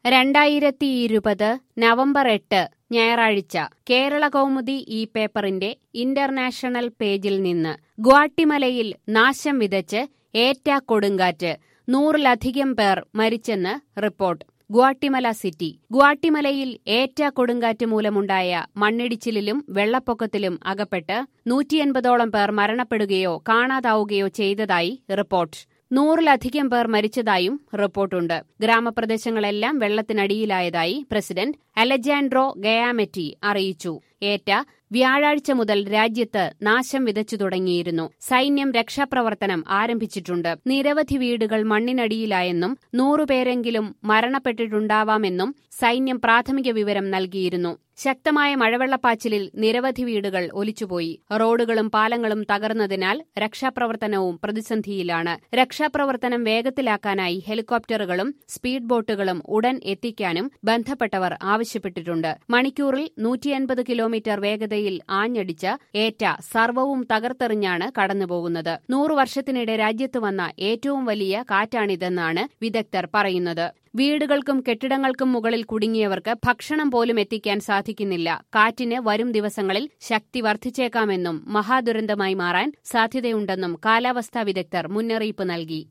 രണ്ടായിരത്തി ഇരുപത് നവംബർ എട്ട് ഞായറാഴ്ച കേരള കൗമുദി ഈ പേപ്പറിന്റെ ഇന്റർനാഷണൽ പേജിൽ നിന്ന് ഗ്വാട്ടിമലയിൽ നാശം വിതച്ച് ഏറ്റ കൊടുങ്കാറ്റ് നൂറിലധികം പേർ മരിച്ചെന്ന് റിപ്പോർട്ട് ഗ്വാട്ടിമല സിറ്റി ഗ്വാട്ടിമലയിൽ ഏറ്റ കൊടുങ്കാറ്റ് മൂലമുണ്ടായ മണ്ണിടിച്ചിലിലും വെള്ളപ്പൊക്കത്തിലും അകപ്പെട്ട് നൂറ്റിയൻപതോളം പേർ മരണപ്പെടുകയോ കാണാതാവുകയോ ചെയ്തതായി റിപ്പോർട്ട് നൂറിലധികം പേർ മരിച്ചതായും റിപ്പോർട്ടുണ്ട് ഗ്രാമപ്രദേശങ്ങളെല്ലാം വെള്ളത്തിനടിയിലായതായി പ്രസിഡന്റ് അലജാൻഡ്രോ ഗയാമെറ്റി അറിയിച്ചു ഏറ്റ വ്യാഴാഴ്ച മുതൽ രാജ്യത്ത് നാശം വിതച്ചു തുടങ്ങിയിരുന്നു സൈന്യം രക്ഷാപ്രവർത്തനം ആരംഭിച്ചിട്ടുണ്ട് നിരവധി വീടുകൾ മണ്ണിനടിയിലായെന്നും നൂറുപേരെങ്കിലും മരണപ്പെട്ടിട്ടുണ്ടാവാമെന്നും സൈന്യം പ്രാഥമിക വിവരം നൽകിയിരുന്നു ശക്തമായ മഴവെള്ളപ്പാച്ചിലിൽ നിരവധി വീടുകൾ ഒലിച്ചുപോയി റോഡുകളും പാലങ്ങളും തകർന്നതിനാൽ രക്ഷാപ്രവർത്തനവും പ്രതിസന്ധിയിലാണ് രക്ഷാപ്രവർത്തനം വേഗത്തിലാക്കാനായി ഹെലികോപ്റ്ററുകളും സ്പീഡ് ബോട്ടുകളും ഉടൻ എത്തിക്കാനും ബന്ധപ്പെട്ടവർ ആവശ്യപ്പെട്ടിട്ടുണ്ട് മണിക്കൂറിൽ നൂറ്റിയൻപത് കിലോമീറ്റർ വേഗതയിൽ ആഞ്ഞടിച്ച ഏറ്റ സർവവും തകർത്തെറിഞ്ഞാണ് കടന്നുപോകുന്നത് നൂറു വർഷത്തിനിടെ രാജ്യത്ത് വന്ന ഏറ്റവും വലിയ കാറ്റാണിതെന്നാണ് വിദഗ്ധർ പറയുന്നത് വീടുകൾക്കും കെട്ടിടങ്ങൾക്കും മുകളിൽ കുടുങ്ങിയവർക്ക് ഭക്ഷണം പോലും എത്തിക്കാൻ സാധിക്കുന്നില്ല കാറ്റിന് വരും ദിവസങ്ങളിൽ ശക്തി വർദ്ധിച്ചേക്കാമെന്നും മഹാദുരന്തമായി മാറാൻ സാധ്യതയുണ്ടെന്നും കാലാവസ്ഥാ വിദഗ്ധർ മുന്നറിയിപ്പ് നൽകി